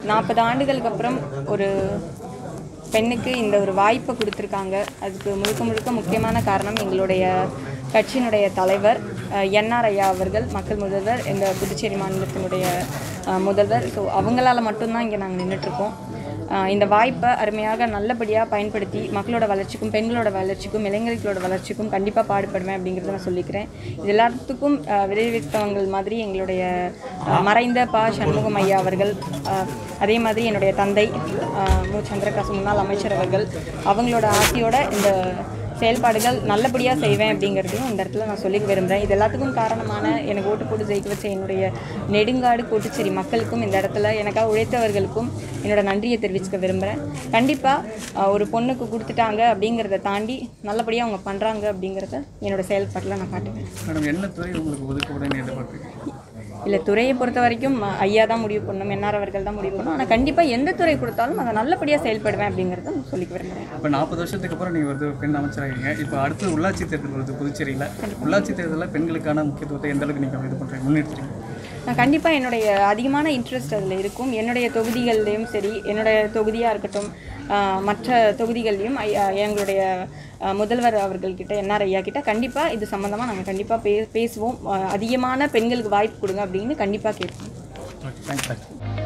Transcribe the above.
நாற்பது ஆண்டுகளுக்கு அப்புறம் ஒரு பெண்ணுக்கு இந்த ஒரு வாய்ப்பை கொடுத்துருக்காங்க அதுக்கு முழுக்க முழுக்க முக்கியமான காரணம் எங்களுடைய கட்சியினுடைய தலைவர் என்ஆர் ஐயா அவர்கள் மக்கள் முதல்வர் எங்கள் புதுச்சேரி மாநிலத்தினுடைய அஹ், முதல்வர் ஸோ அவங்களால மட்டும்தான் இங்கே நாங்கள் நின்றுட்டுருக்கோம் இந்த வாய்ப்பை அருமையாக நல்லபடியாக பயன்படுத்தி மக்களோட வளர்ச்சிக்கும் பெண்களோட வளர்ச்சிக்கும் இளைஞர்களோட வளர்ச்சிக்கும் கண்டிப்பாக பாடுபடுவேன் அப்படிங்கிறத நான் சொல்லிக்கிறேன் இது எல்லாத்துக்கும் அஹ், விளைவித்தவங்கள் மாதிரி எங்களுடைய அஹ், மறைந்த ப சண்முகம் ஐயா அவர்கள் அஹ், அதே மாதிரி என்னுடைய தந்தை அஹ், மு சந்திரகாசு முன்னாள் அமைச்சர் அவர்கள் அவங்களோட ஆசையோட இந்த செயல்பாடுகள் நல்லபடியாக செய்வேன் அப்படிங்கிறதையும் இந்த இடத்துல நான் சொல்லிக்க விரும்புகிறேன் இது எல்லாத்துக்கும் காரணமான எனக்கு ஓட்டு போட்டு ஜெயிக்க வச்ச என்னுடைய நெடுங்காடு கோட்டுச்சேரி மக்களுக்கும் இந்த இடத்துல எனக்காக உழைத்தவர்களுக்கும் என்னோட நன்றியை தெரிவிச்சுக்க விரும்புகிறேன் கண்டிப்பாக ஒரு பொண்ணுக்கு கொடுத்துட்டாங்க அப்படிங்கிறத தாண்டி நல்லபடியாக அவங்க பண்ணுறாங்க அப்படிங்கிறத என்னோட செயல்பாட்டில் நான் காட்டுவேன் மேடம் என்ன துறை உங்களுக்கு ஒதுக்கப்படுன்னு எதிர்பார்க்குறீங்க இல்லை துறையை பொறுத்த வரைக்கும் அஹ், ஐயா தான் முடிவு பண்ணணும் என்ஆர் அவர்கள் தான் முடிவு பண்ணணும் ஆனால் கண்டிப்பாக எந்த துறை கொடுத்தாலும் அதை நல்லபடியாக செயல்படுவேன் அப்படிங்கிறத நான் சொல்லிக்க விரும்புகிறேன் இப்போ நாற்பது வருஷத்துக்கு அப்புறம் நீங்கள் வந்து பெண் அமைச்சராகிறீங்க இப்போ அடுத்து உள்ளாட்சி தேர்தல் வருது புதுச்சேரியில் உள்ளாட்சி தேர்தலில் பெண்களுக்கான முக்கியத்துவத்தை எந்த அளவுக்கு நீங்கள் இது பண்ணுறீங்க முன்னெடுத்துறீங்க நான் கண்டிப்பாக என்னுடைய அதிகமான இன்ட்ரெஸ்ட் அதில் இருக்கும் என்னுடைய தொகுதிகள்லேயும் சரி என்னுடைய தொகுதியாக இருக்கட்டும் ஆஹ், மற்ற தொகுதிகள்லையும் ஐயா எங்களுடைய ஆஹ், முதல்வர் அவர்கள்கிட்ட என்ஆர் ஐயா கிட்ட கண்டிப்பாக இது சம்மந்தமாக நாங்கள் கண்டிப்பாக பே பேசுவோம் ஆஹ், அதிகமான பெண்களுக்கு வாய்ப்பு கொடுங்க அப்படின்னு கண்டிப்பாக கேட்போம் ஓகே தேங்க்ஸ்